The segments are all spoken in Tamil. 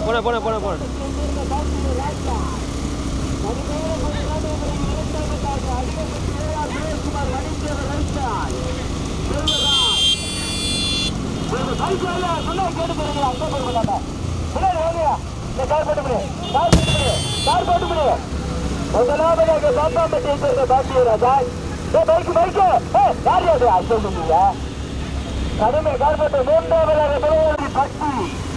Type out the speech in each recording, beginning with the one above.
போட போட போட போட முதலாவதாக பாப்பாம்பட்டியை சேர்ந்த பாக்கியராஜா பைக்கு பைக்கு யார் யாரு அசோக கடுமை கால்பட்ட மூன்றாவதாக தலைவரி பக்தி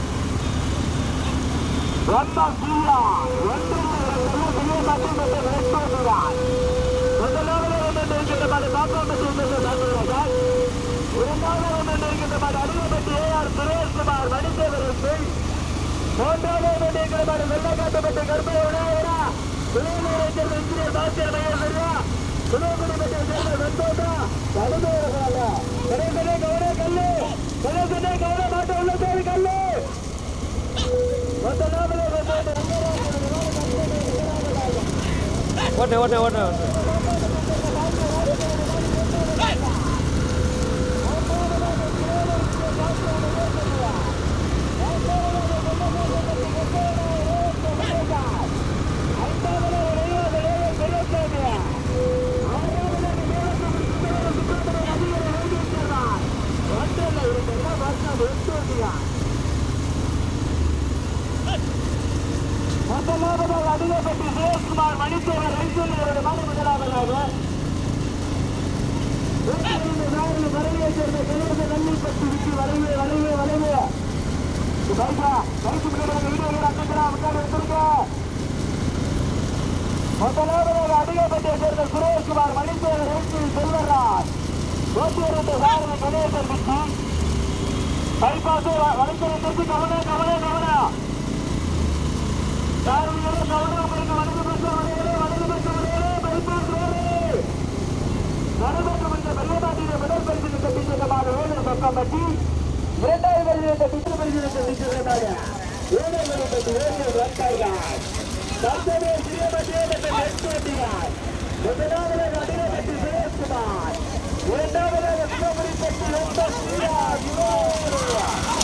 ஒன்னா சீயா ஒன்று பெரிய பட்டி மற்றும் ரெஸ்டோரான் முதலாவது ஒன்று இருக்கின்ற மாதிரி பாப்பாம்பட்டி பாக்கியராஜா இரண்டாவது ஒன்று இருக்கின்ற மாதிரி அடிமைப்பட்டி ஏ ஆர் சுரேஷ்குமார் மணிதேவர் சிங் மூன்றாவது ஒன்று இருக்கிற மாதிரி வெள்ளக்காட்டப்பட்ட கர்ப்ப விநாயகரா துணைநீரை சேர்ந்த இன்ஜினியர் பாஸ்கர் மகேஸ்வரா துணைக்குடிப்பட்ட சேர்ந்த வெந்தோட்டா கடுமையாக கணேசனே கவனே கல்லு கணேசனே கவன மாட்ட உள்ள தேவை கல்லு முதலாவது ஓட்டு ஓட்டு ஓட்டு முதலாவதாக அதிகப்பட்டி சுரேஷ்குமார் மணித்தேவர் ரைசூரியருடைய மணி முதலாவதாக வரவையை சேர்ந்த கணேச நன்னிப்பட்டி விட்டு வளைவு வளைவு வளைவு பைக்கா பைக்கு முன்னாடி வீடியோ அக்கா உட்கார்ந்து எடுத்துருக்க முதலாவதாக அதிகப்பட்டியை சேர்ந்த சுரேஷ்குமார் மணித்தேவர் ரைசூர் செல்வராஜ் கோட்டியருடைய சாரதி கணேசன் விட்டு பைபாஸ் வளைச்சலிற்கு கவனம் கவனம் கவனம் சாரதிகளே கவனம் உங்களுக்கு வலது பக்கம் வரையிலே வலது பக்கம் வரையிலே பைபாஸ் ரோடு நடைபெற்று வந்த வெள்ளநாட்டிலே முதல் பரிசு கட்டிச்சமான வேலை பக்கம் பற்றி இரண்டாவது பரிசு பித்தல் பரிசு கட்டிச்சதாக ஏழை பற்றி ஏழு வந்தார்கள் தற்போதைய சிறியமட்டியை நெற்கோட்டினார் முதலாவதாக அடிரப்பட்டி சுரேஷ்குமார் இரண்டாவதாக சிவபுரிப்பட்டி ரொம்ப சீரா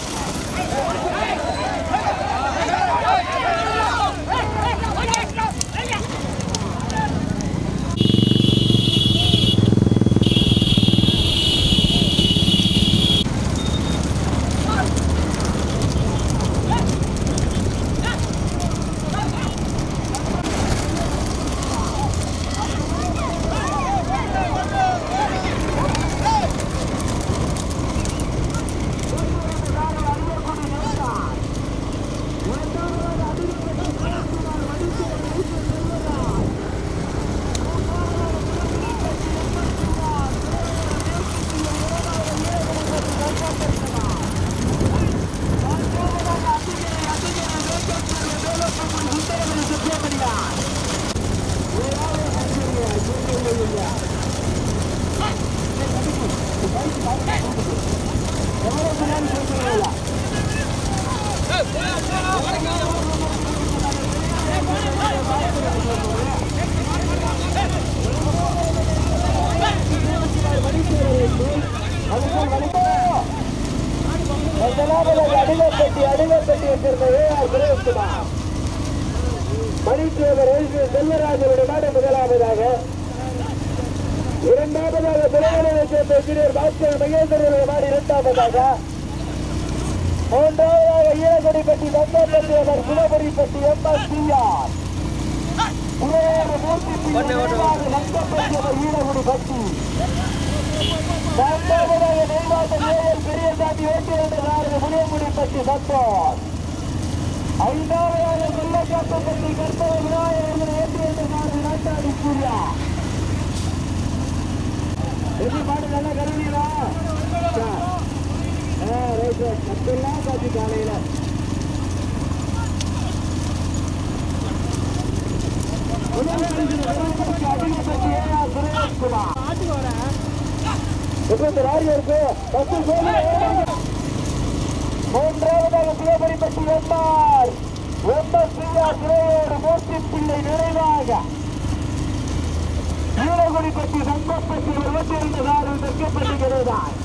முதலாவதாக அடிலப்பட்டி அடிலப்பட்டியை சேர்ந்த ஏ ஆர் சுரேஷ்குமார் மணித்தேவர் எழுதி செல்வராஜனுடைய நாடு முதலாவதாக இரண்டாவதாக புலவனை சேர்ந்த இன்ஜினியர் பாஸ்கர் மகேந்திரனுடைய நாடு இரண்டாவதாக மூன்றாவதாக ஈரகுடிப்பட்டி தங்கப்பட்டி அவர் குலபுரிப்பட்டி எம் எஸ் பிஆர் ஓட்டு, ஓட்டு, ஓட்டு. தங்கப்பட்டி அவர் ஈரகுடிப்பட்டி நான்காவதாக நெய்வாட்டம் ஏஎல் பெரியசாமி ஓட்டியிருந்ததாக புளியங்குடிப்பட்டி சத்தோர் ஐந்தாவதாக கொல்லக்காப்பட்டி கற்பக விநாயகர் ஏற்றியிருந்ததாக நாட்டாடி சூர்யா எப்படி பாடு நல்லா கருவீரா ரைட் மத்தெல்லாம் காட்சி காலையில மூன்றாவதாக சிவபுரிப்பட்டி எம்ஆர் எம்எஸ் பிஆ துறையோடு மூர்த்தி பிள்ளை நிறைவாக நீலகுடிப்பட்டி சங்கப்பட்டி இருபத்தி சார்பில் தைக்கப்பட்டுகிறதார்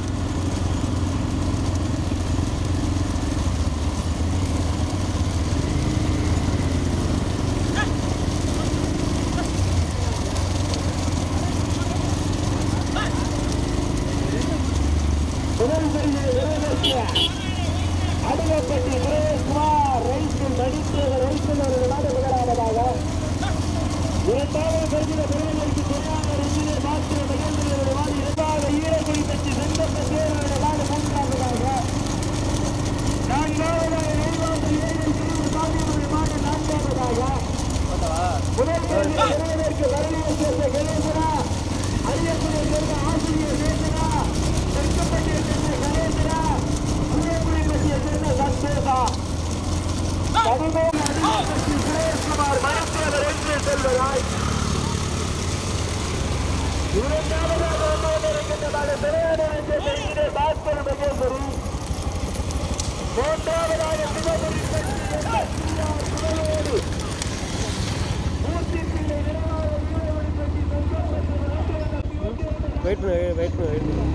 அடிவப்பட்டி சுரேஷ்குமார் ரைட்டில் நடித்து ரைட்டில் ஒரு விளையாட முதலாவதாக இரண்டாவது கருதின பெருமைக்கு சொன்னாங்க இன்ஜினியர் மாஸ்டர் மகேந்திரன் வாடி இரண்டாவது ஈரக்குடி பெற்று செந்தப்ப சேரன் விளையாட மூன்றாவதாக நான்காவதாக நெய்வாசல் ஏழு பிரிவு சாமியுடைய மாடு நான்காவதாக முதல் கருதின பெருமைக்கு வரலியை சேர்ந்த கணேசனா ஐயப்பனை சேர்ந்த ஆசிரியர் சேந்தனா தெற்கப்பட்டியை சேர்ந்த கணேசனா புளியக்குடி பற்றியை சேர்ந்த சந்தோஷா பதினேழு அடிப்பட்டி சுரேஷ்குமார் மருத்துவர் என்று செல்வதாய் இரண்டாவதாக ஒன்பது இருக்கின்றதாக திரையாட வேண்டிய கையிலே பாஸ்கர் மகேஸ்வரி மூன்றாவதாக சிவபுரி சுடலோடு மூர்த்தி பிள்ளை நிர்வாக வீரமணி பற்றி வெயிட் பண்ணு வெயிட் பண்ணு வெயிட் பண்ணு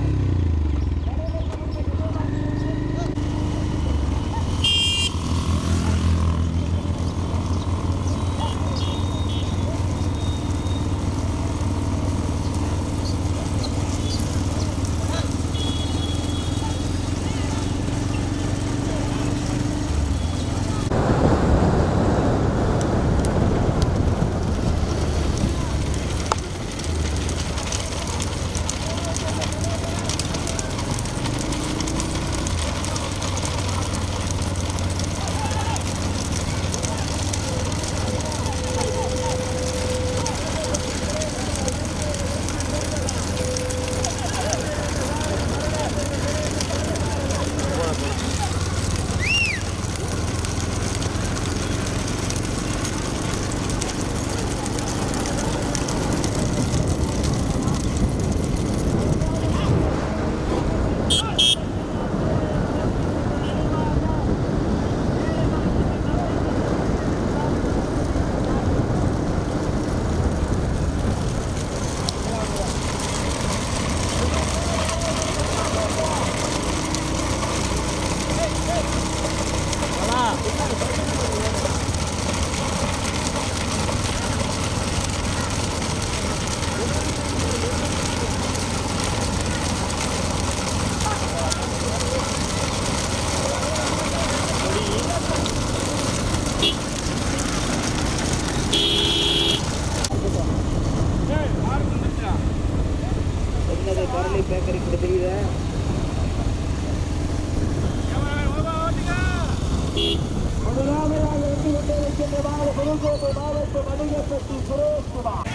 என்னது பரளி பேக்கரி கூட தெரியுதா முதலாவதாக வெற்றி கொண்டிருக்கின்றதாக புதுக்கோட்டை மாவட்டம் அணிகப்பட்டி சுரேஷ்குமார்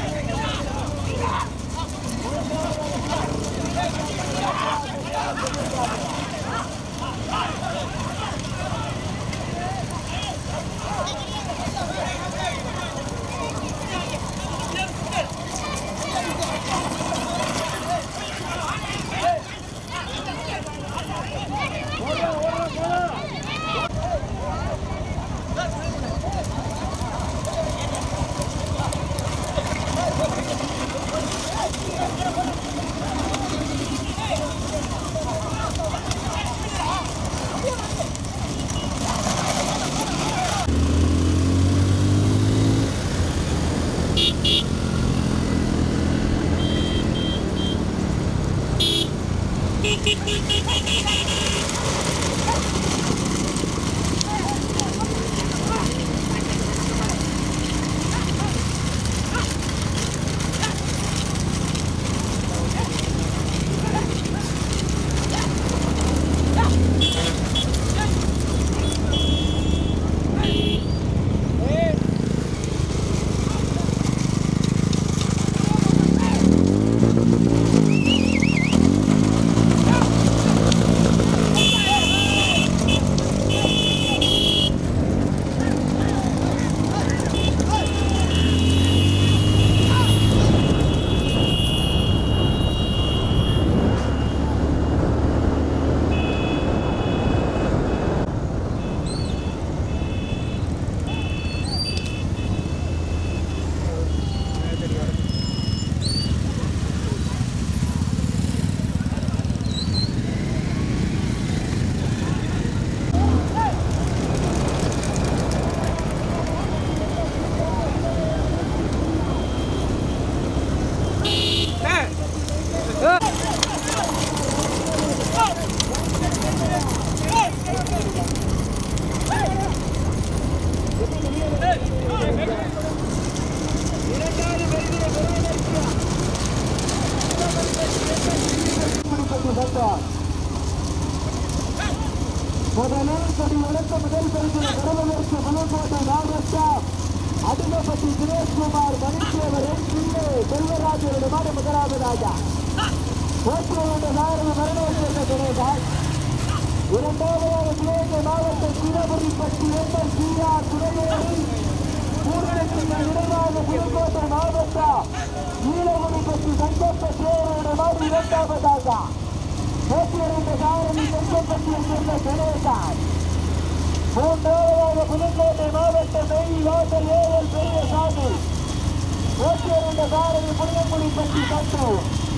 முதலில் கொடி எடுத்த முதல் பரிசில் பெறுவதற்கு புதுக்கோட்டை மாவட்டம் அதிகப்பட்டி சுரேஷ்குமார் மணித்தேவரை சின்ன செல்வராஜரிடமான முதலாவதாக போக்குவரத்து சாரதி மரணேஸ்வர கணேசன் இரண்டாவதாக சிவகங்கை மாவட்டம் சிவபுரிப்பட்டி எம்எல் சிஆர் துறையோடு மூன்றத்தின் இடமாக புதுக்கோட்டை மாவட்டம் நீலகிரிப்பட்டி சங்கப்ப சேரோடு மாறி இரண்டாவதாக போக்குவரத்து சாரதி செங்கப்பட்டியை சேர்ந்த கணேசன் மூன்றாவதாக புதுக்கோட்டை மாவட்டம் நெய் வாசல் ஏவல் பெரியசாமி போக்குவரத்து சாரதி புளியங்குடிப்பட்டி சட்டு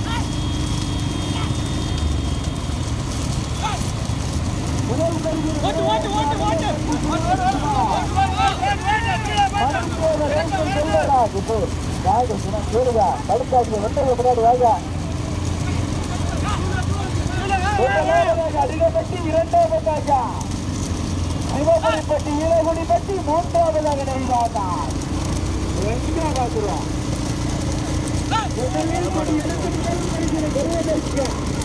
முதல் பரிசில் ஓட்டு ஓட்டு ஓட்டு ஓட்டு அதிகப்பட்டி இரண்டாவதாக சிவகுடிப்பட்டி ஈரகுடிப்பட்டி மூன்றாவதாக நெய்வாதான் எங்க பார்க்கிறோம் முதலில் கொடி எடுத்து முதல் பரிசில் பெறுவதற்கு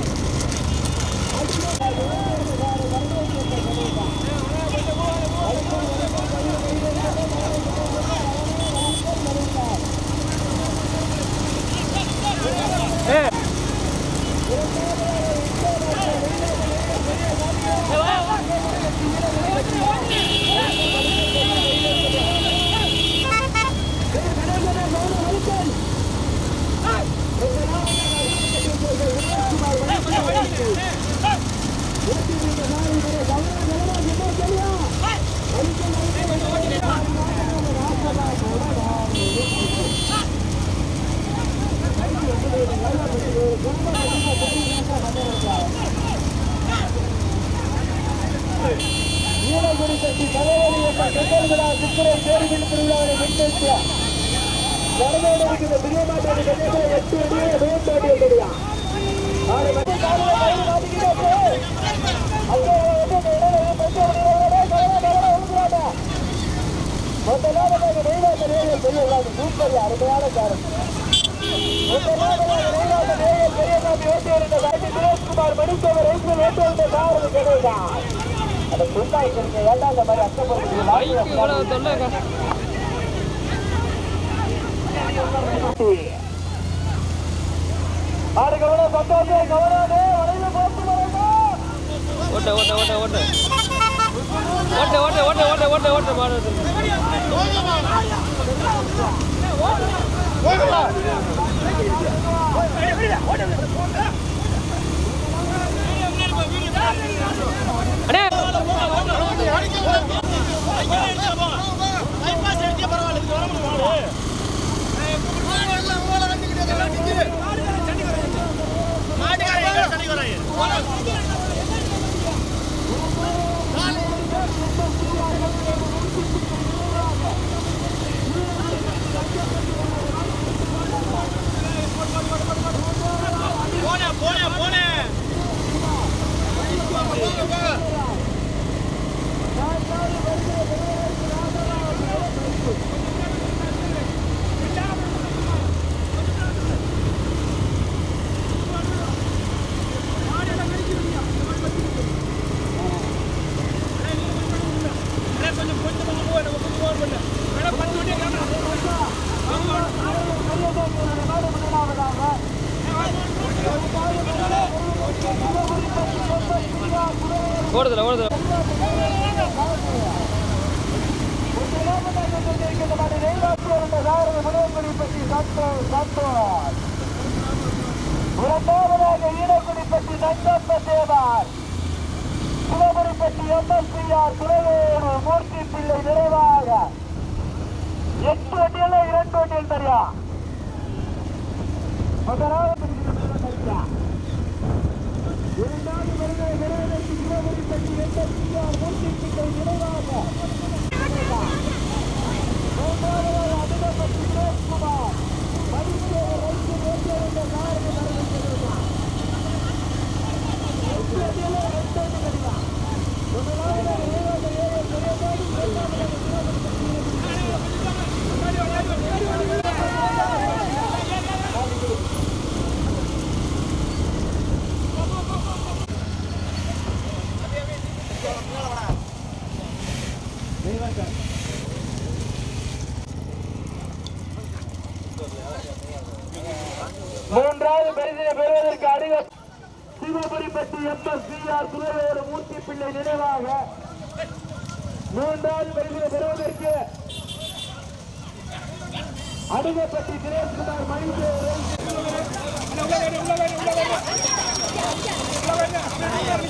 நீலகிரி கட்டி தலைவலி என்ற செங்கல் விழா சித்திரை தேர்வில் திருவிழாவை முன்னெடுத்த கடலோடு இருக்கிற பெரிய மாட்டாடி கட்டத்தில் எட்டு அடியே மேம்பாட்டி இருக்கிறியா நாளை வந்து காலையில் கயிறு மாட்டிக்கிட்டே ஐயோ வந்து இடையில பஞ்சு அப்படிங்கிறவங்களே கவனம் கவனம் ஒழுங்குறாங்க முதலாவதாக நெய்வாசல் ஏரியில் பெரிய விழாவு சூப்பர் அருமையான காரம் முதலாவதாக நெய்வாசல் ஏரியில் பெரியசாமி ஓட்டி வருகின்ற காட்சி சுரேஷ்குமார் மணித்தேவர் ரைசில் ஓட்டி வந்த காரம் கிடையாது அதை புண்ணாய்க்கு ஏண்டா இந்த மாதிரி அச்சப்படுறது ஆடு கவனம் பத்தாது கவனாது வளைவு போட்டு வரணும் ஓட்ட ஓட்ட ஓட்ட ஓட்ட ஓட்ட ஓட்ட ஓட்ட ஓட்ட ஓட்ட ஓட்ட மாடு அண்ணே ஓடுதுல ஓடுதுல இரண்டாவதாக ஈரக்குடிப்பட்டி நங்கப்ப தேவார் சிவபுரிப்பட்டி எம்எஸ்பிஆர் துறையோடு மூர்த்தி பிள்ளை நிறைவாக எட்டு வண்டியில் இரண்டு வண்டியில் தெரியா முதலாவது இரண்டாவது வருகை நிறைவேற்றி சிவபுரிப்பட்டி எம்எஸ்பிஆர் மூர்த்தி பிள்ளை நிறைவாக மூன்றாவதாக அதிகப்பட்டி சுரேஷ்குமார் மதிப்பேர் ரைத்து ஓட்டியிருந்த காரணம் அறிவித்திருந்தார் எட்டு வண்டியில் ரெண்டு வண்டி தெரியா முதலாவது நிறைவாக ஏழு பெரியபாடி இரண்டாவது மூன்றாவது பரிசினை பெறுவதற்கு அருக Sivapuripatti M S C R துணையோடு மூர்த்தி பிள்ளை நினைவாக மூன்றாவது பரிசினை பெறுவதற்கு அடுகப்பட்டி தினேஷ்குமார் மணிக்கு